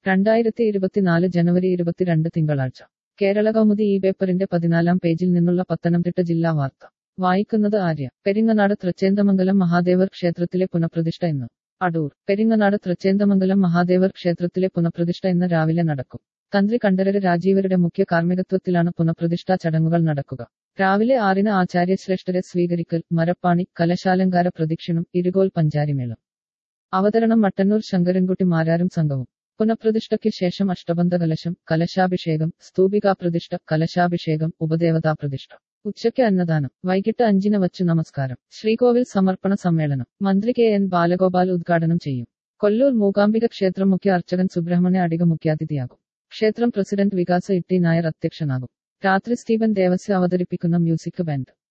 രണ്ടായിരത്തി ഇരുപത്തിനാല് ജനുവരി ഇരുപത്തിരണ്ട് തിങ്കളാഴ്ച കേരള കൗമുദി ഈ പേപ്പറിന്റെ പതിനാലാം പേജിൽ നിന്നുള്ള പത്തനംതിട്ട ജില്ലാ വാർത്ത വായിക്കുന്നത് ആര്യ പെരിങ്ങനാട് തൃച്ചേന്തമംഗലം മഹാദേവർ ക്ഷേത്രത്തിലെ പുനഃപ്രതിഷ്ഠ ഇന്ന് അടൂർ പെരിങ്ങനാട് തൃച്ചേന്തമംഗലം മഹാദേവർ ക്ഷേത്രത്തിലെ പുനഃപ്രതിഷ്ഠ ഇന്ന് രാവിലെ നടക്കും തന്ത്രി കണ്ഠരര് രാജീവരുടെ മുഖ്യ കാർമ്മികത്വത്തിലാണ് പുനഃപ്രതിഷ്ഠാ ചടങ്ങുകൾ നടക്കുക രാവിലെ ആറിന് ആചാര്യശ്രേഷ്ഠരെ സ്വീകരിക്കൽ മരപ്പാണി കലശാലങ്കാര പ്രദക്ഷിണം ഇരുകോൽ പഞ്ചാരിമേളം അവതരണം മട്ടന്നൂർ ശങ്കരൻകുട്ടി മാരാരും സംഘവും പുനഃപ്രതിഷ്ഠയ്ക്ക് ശേഷം അഷ്ടബന്ധ കലശം കലശാഭിഷേകം സ്തൂപികാപ്രതിഷ്ഠ കലശാഭിഷേകം ഉപദേവതാ പ്രതിഷ്ഠ ഉച്ചയ്ക്ക് അന്നദാനം വൈകിട്ട് അഞ്ചിന് വച്ചു നമസ്കാരം ശ്രീകോവിൽ സമർപ്പണ സമ്മേളനം മന്ത്രി കെ എൻ ബാലഗോപാൽ ഉദ്ഘാടനം ചെയ്യും കൊല്ലൂർ മൂകാംബിക ക്ഷേത്രം മുഖ്യ അർച്ചകൻ സുബ്രഹ്മണ്യ അടിക മുഖ്യാതിഥിയാകും ക്ഷേത്രം പ്രസിഡന്റ് വികാസ ഇട്ടി നായർ അധ്യക്ഷനാകും രാത്രി സ്റ്റീവൻ ദേവസ്യ അവതരിപ്പിക്കുന്ന മ്യൂസിക് ബാൻഡ്